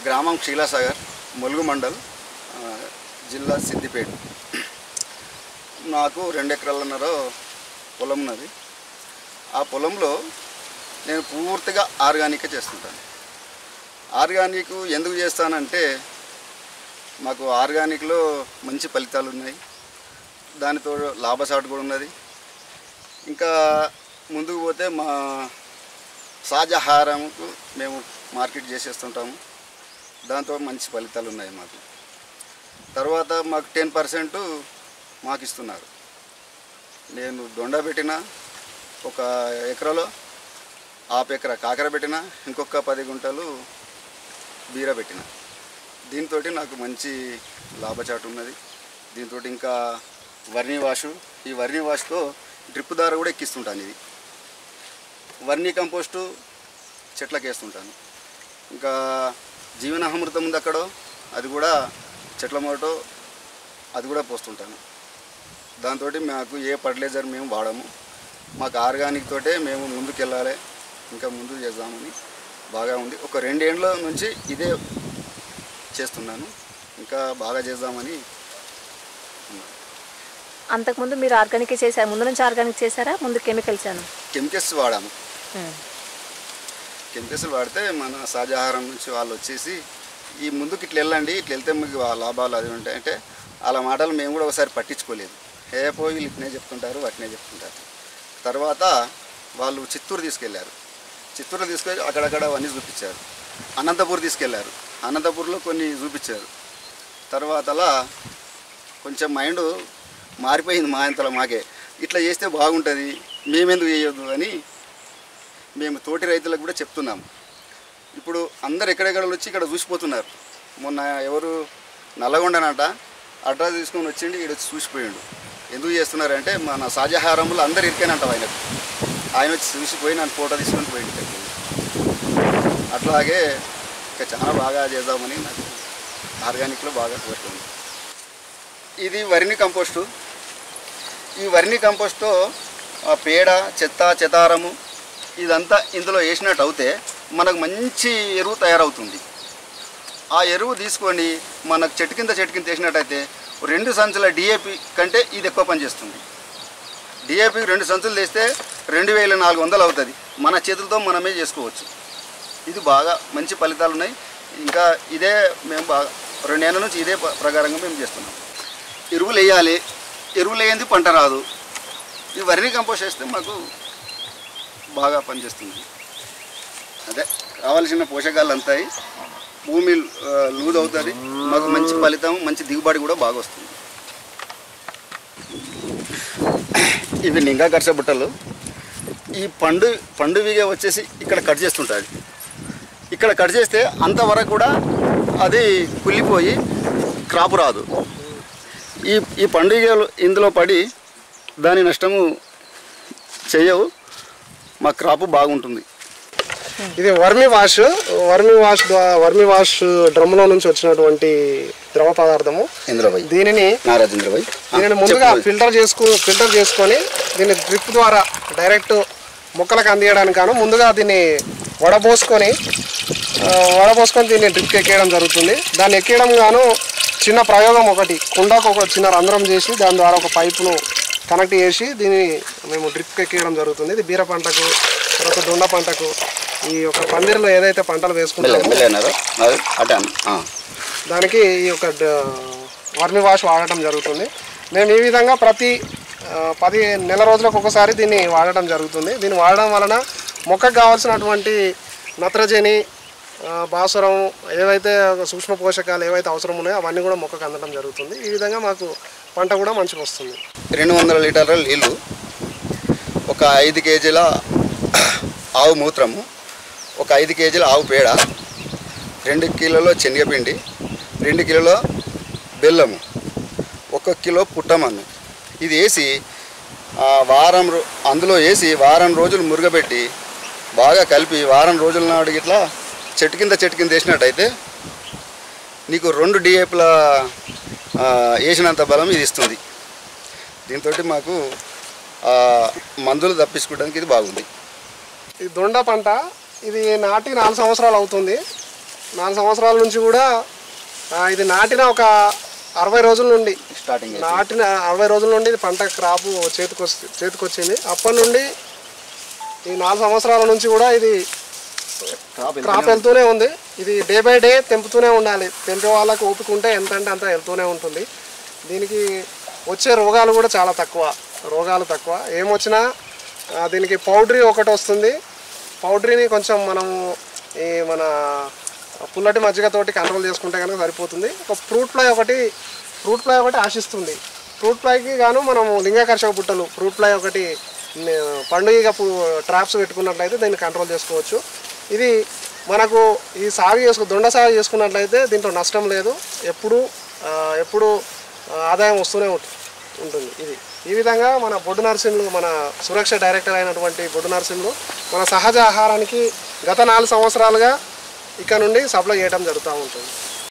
గ్రామం క్షీలాసాగర్ ములుగు మండల్ ఆ, జిల్లా సిద్దిపేట నాకు రెండు ఎకరాలన్నర పొలం ఉన్నది ఆ పొలంలో నేను పూర్తిగా ఆర్గానిక్ చేస్తుంటాను ఆర్గానిక్ ఎందుకు చేస్తానంటే మాకు ఆర్గానిక్లో మంచి ఫలితాలు ఉన్నాయి దానితో లాభసాటు కూడా ఉన్నది ఇంకా ముందుకు పోతే మా సహజాహారంకు మేము మార్కెట్ చేసేస్తుంటాము దాంతో మంచి ఫలితాలు ఉన్నాయి మాకు తర్వాత మాకు టెన్ పర్సెంట్ మాకు ఇస్తున్నారు నేను దొండ పెట్టిన ఒక ఎకరాలో ఆపు ఎకరా కాకర పెట్టిన ఇంకొక పది గుంటలు బీర పెట్టిన దీంతో నాకు మంచి లాభచాటు ఉన్నది దీంతో ఇంకా వర్ణి వాషు ఈ వర్ణి వాష్తో డ్రిప్ ద్వారా కూడా ఎక్కిస్తుంటాను ఇది వర్ణి కంపోస్టు చెట్లకు వేస్తుంటాను ఇంకా జీవనామృతం ఉంది అక్కడ అది కూడా చెట్ల మోటో అది కూడా పోస్తుంటాను దాంతో మాకు ఏ ఫర్టిలైజర్ మేము వాడము మాకు ఆర్గానిక్ తోటే మేము ముందుకు వెళ్ళాలి ఇంకా ముందుకు చేద్దామని బాగా ఉంది ఒక రెండేండ్ల నుంచి ఇదే చేస్తున్నాను ఇంకా బాగా చేద్దామని అంతకుముందు మీరు ఆర్గానిక్ చేశారు ముందు నుంచి ఆర్గానిక్ చేశారా ముందు కెమికల్స్ అను కెమికల్స్ వాడాము కెమికల్స్ వాడితే మన సహజాహారం నుంచి వాళ్ళు వచ్చేసి ఈ ముందుకు ఇట్లా వెళ్ళండి ఇట్లా వెళ్తే మీకు ఆ లాభాలు అది ఉంటాయి అంటే వాళ్ళ మాటలు మేము కూడా ఒకసారి పట్టించుకోలేదు ఏ పోయి వీళ్ళు ఇట్నే చెప్తుంటారు వాటినే చెప్తుంటారు తర్వాత వాళ్ళు చిత్తూరు తీసుకెళ్ళారు చిత్తూరు తీసుకెళ్ళి అక్కడక్కడ అవన్నీ చూపించారు అనంతపూర్ తీసుకెళ్ళారు అనంతపూర్లో కొన్ని చూపించారు తర్వాతలా కొంచెం మైండ్ మారిపోయింది మా అంతలో మాకే ఇట్లా చేస్తే బాగుంటుంది మేమెందుకు చేయొద్దు అని మేము తోటి రైతులకు కూడా చెప్తున్నాం ఇప్పుడు అందరు ఎక్కడెక్కడ వచ్చి ఇక్కడ చూసిపోతున్నారు మొన్న ఎవరు నల్లగొండనట అడ్రా తీసుకొని వచ్చిండి ఇక్కడ వచ్చి చూసిపోయిండు ఎందుకు చేస్తున్నారంటే మన సహజాహారంలో అందరు ఇరికేనంట ఆయనకు ఆయన వచ్చి చూసిపోయి నన్ను ఫోటో తీసుకొని పోయింది ఇక్కడికి అట్లాగే ఇంకా చాలా బాగా చేద్దామని నాకు ఆర్గానిక్లో బాగా కోరుతుంది ఇది వరిని కంపోస్టు ఈ వర్మి కంపోస్ట్తో ఆ పేడ చెత్త చెతారము ఇదంతా ఇందులో వేసినట్టు అవుతే మనకు మంచి ఎరువు తయారవుతుంది ఆ ఎరువు తీసుకొని మనకు చెట్టు కింద చెట్టు కింద వేసినట్టయితే రెండు సంచుల డిఏపి కంటే ఇది ఎక్కువ పనిచేస్తుంది డిఏపి రెండు సంచులు తెస్తే రెండు వేల నాలుగు వందలు అవుతుంది మన చేతులతో మనమే చేసుకోవచ్చు ఇది బాగా మంచి ఫలితాలు ఉన్నాయి ఇంకా ఇదే మేము బాగా రెండేళ్ళ నుంచి ఇదే ప్ర- ప్రకారంగా మేము చేస్తున్నాం ఎరువులు వేయాలి ఎరువులు వేయంది పంట రాదు ఈ వర్మి కంపోస్ట్ వేస్తే మాకు బాగా పనిచేస్తుంది అదే కావలసిన పోషకాలు అంతాయి భూమి ఆ, లూజ్ అవుతుంది మాకు మంచి ఫలితం మంచి దిగుబడి కూడా బాగా వస్తుంది ఇవి నింగా కర్ష బుట్టలు ఈ పండు పండువిగా వచ్చేసి ఇక్కడ కట్ చేస్తుంటుంది ఇక్కడ కట్ చేస్తే అంతవరకు కూడా అది కుళ్ళిపోయి క్రాప్ రాదు ఈ ఈ పండుగలు ఇందులో పడి దాని నష్టము చేయవు మా క్రాప్ బాగుంటుంది ఇది వర్మి వాష్ వర్మి వాష్ ద్వా- వర్మి వాష్ డ్రమ్లో నుంచి వచ్చినటువంటి ద్రవ పదార్థము ఇందులో పోయి దీనిని నారాజేంద్ర పోయి దీనిని ముందుగా ఫిల్టర్ చేసుకు ఫిల్టర్ చేసుకొని దీన్ని డ్రిప్ ద్వారా డైరెక్ట్ మొక్కలకు అందియడానికి గాను ముందుగా దీన్ని వడబోసుకొని ఆ, వడబోసుకొని దీన్ని డ్రిప్కి ఎక్కేయడం జరుగుతుంది దాన్ని ఎక్కేయడం గాను చిన్న ప్రయోగం ఒకటి కుండకు ఒక చిన్న రంధ్రం చేసి దాని ద్వారా ఒక పైపును కనెక్ట్ చేసి దీన్ని మేము డ్రిప్కి ఎక్కేయడం జరుగుతుంది ఇది బీర పంటకు తర్వాత దొండ పంటకు ఈ యొక్క పందిరిలో ఏదైతే పంటలు మెల్ల వేసుకుంటామో మెల్ల అన్నారు అది అటే అన్న ఆ. దానికి ఈ యొక్క డ- వర్మి వాష్ వాడటం జరుగుతుంది మేము ఈ విధంగా ప్రతి ఆ, పది నెల రోజులకు ఒకసారి దీన్ని వాడటం జరుగుతుంది దీన్ని వాడడం వలన మొక్కకు కావాల్సినటువంటి నత్రజని ఆ, భాస్వరం ఏవైతే సూక్ష్మ పోషకాలు ఏవైతే అవసరం ఉన్నాయో అవన్నీ కూడా మొక్కకు అందడం జరుగుతుంది ఈ విధంగా మాకు పంట కూడా మంచిగా వస్తుంది రెండు వందల లీటర్ల నీళ్ళు ఒక ఐదు కేజీల ఆవు మూత్రము ఒక ఐదు కేజీల ఆవు పేడ రెండు కిలోల శనగపిండి రెండు కిలోల బెల్లము ఒక కిలో పుట్టమన్ను ఇది వేసి ఆ, వారం రో అందులో వేసి వారం రోజులు మురుగబెట్టి బాగా కలిపి వారం రోజుల నాడు ఇట్లా చెట్టు కింద చెట్టు కింద వేసినట్టయితే నీకు రెండు డిఏపుల వేసినంత బలం ఇది ఇస్తుంది దీంతో మాకు ఆ, మందులు తప్పించుకోవడానికి ఇది బాగుంది ఈ దొండ పంట ఇది నాటి నాలుగు సంవత్సరాలు అవుతుంది నాలుగు సంవత్సరాల నుంచి కూడా ఆ, ఇది నాటిన ఒక అరవై రోజుల నుండి స్టార్టింగ్ నాటిన అరవై రోజుల నుండి ఇది పంట క్రాపు చేతికి వస్తు చేతికొచ్చింది అప్పటి నుండి ఈ నాలుగు సంవత్సరాల నుంచి కూడా ఇది క్రాప్ క్రాప్ వెళ్తూనే ఉంది ఇది డే బై డే తెంపుతూనే ఉండాలి తెంపే వాళ్ళకి ఓపిక ఉంటే ఎంత అంటే అంత వెళ్తూనే ఉంటుంది దీనికి వచ్చే రోగాలు కూడా చాలా తక్కువ రోగాలు తక్కువ ఏమొచ్చినా ఆ, దీనికి పౌడరీ ఒకటి వస్తుంది పౌడరీని కొంచెం మనము ఈ మన పుల్లటి మజ్జిగతోటి కంట్రోల్ చేసుకుంటే కనుక సరిపోతుంది ఒక ఫ్రూట్ ఫ్లై ఒకటి ఫ్రూట్ ఫ్లై ఒకటి ఆశిస్తుంది ఫ్రూట్ ఫ్లైకి గాను మనం లింగాకర్షక బుట్టలు ఫ్రూట్ ఫ్లై ఒకటి నే- పండుగ ట్రాప్స్ పెట్టుకున్నట్లయితే దీన్ని కంట్రోల్ చేసుకోవచ్చు ఇది మనకు ఈ సాగు చేసుకు దొండ సాగు చేసుకున్నట్లయితే దీంట్లో నష్టం లేదు ఎప్పుడు ఆ, ఎప్పుడు ఆ, ఆదాయం వస్తూనే ఉంటుంది ఉంటుంది ఇది ఈ విధంగా మన బొడ్డు నరసింహులు మన సురక్ష డైరెక్టర్ అయినటువంటి బొడ్డు నరసింహులు మన సహజ ఆహారానికి గత నాలుగు సంవత్సరాలుగా ఇక్కడ నుండి సప్లై చేయడం జరుగుతూ ఉంటుంది